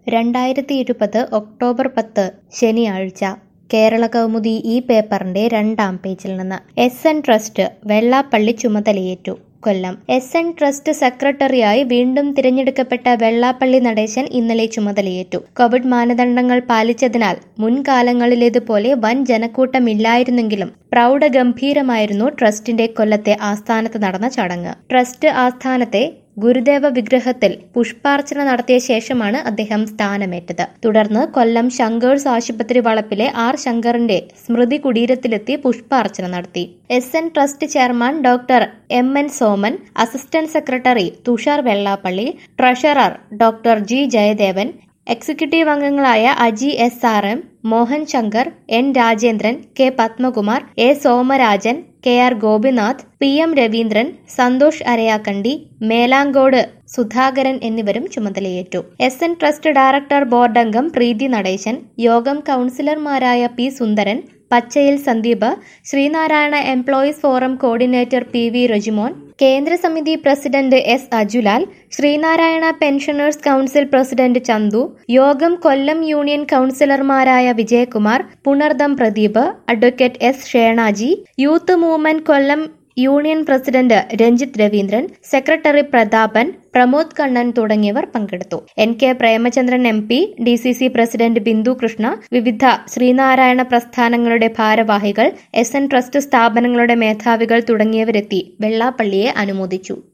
രണ്ടായിരത്തി ഇരുപത് ഒക്ടോബർ പത്ത് ശനിയാഴ്ച കേരള കൗമുദി ഈ പേപ്പറിന്റെ രണ്ടാം പേജിൽ നിന്ന് എസ് എൻ ട്രസ്റ്റ് വെള്ളാപ്പള്ളി ചുമതലയേറ്റു കൊല്ലം എസ് എൻ ട്രസ്റ്റ് സെക്രട്ടറിയായി വീണ്ടും തിരഞ്ഞെടുക്കപ്പെട്ട വെള്ളാപ്പള്ളി നടേശൻ ഇന്നലെ ചുമതലയേറ്റു കോവിഡ് മാനദണ്ഡങ്ങൾ പാലിച്ചതിനാൽ മുൻകാലങ്ങളിലേതുപോലെ വൻ ജനക്കൂട്ടമില്ലായിരുന്നെങ്കിലും പ്രൗഢഗംഭീരമായിരുന്നു ട്രസ്റ്റിന്റെ കൊല്ലത്തെ ആസ്ഥാനത്ത് നടന്ന ചടങ്ങ് ട്രസ്റ്റ് ആസ്ഥാനത്തെ ഗുരുദേവ വിഗ്രഹത്തിൽ പുഷ്പാർച്ചന നടത്തിയ ശേഷമാണ് അദ്ദേഹം സ്ഥാനമേറ്റത് തുടർന്ന് കൊല്ലം ശങ്കേഴ്സ് ആശുപത്രി വളപ്പിലെ ആർ ശങ്കറിന്റെ സ്മൃതി കുടീരത്തിലെത്തി പുഷ്പാർച്ചന നടത്തി S N trust chairman doctor M N Soman assistant secretary Thushar Vellappally treasurer doctor G Jayadevan executive അംഗങ്ങളായ Aji S R M Mohan Shankar N Rajendran K Padmakumar A Somarajan K R Gopinath P M Raveendran Santhosh Arayakkandi Melangode Sudhakaran എന്നിവരും ചുമതലയേറ്റു S N trust director board അംഗം പ്രീതി നടേശൻ യോഗം കൌൺസിലർമാരായ P Sundaran Pachayil Sandeep Sreenarayana employees forum coordinator P V Rejimon കേന്ദ്ര സമിതി president S Ajulal Sreenarayana pensioners council president Chanthu യോഗം Kollam union കൌൺസിലർമാരായ Vijayakumar Punartham Pradeep advocate S Shenaji youth movement Kollam union president Ranjith Raveendran secretary Prathapan Pramod Kannan തുടങ്ങിയവർ പങ്കെടുത്തു N K Premachandran M P D C C president Bindu Krishna വിവിധ ശ്രീനാരായണ പ്രസ്ഥാനങ്ങളുടെ ഭാരവാഹികൾ എസ് എൻ ട്രസ്റ്റ് സ്ഥാപനങ്ങളുടെ മേധാവികൾ തുടങ്ങിയവരെത്തി വെള്ളാപ്പള്ളിയെ അനുമോദിച്ചു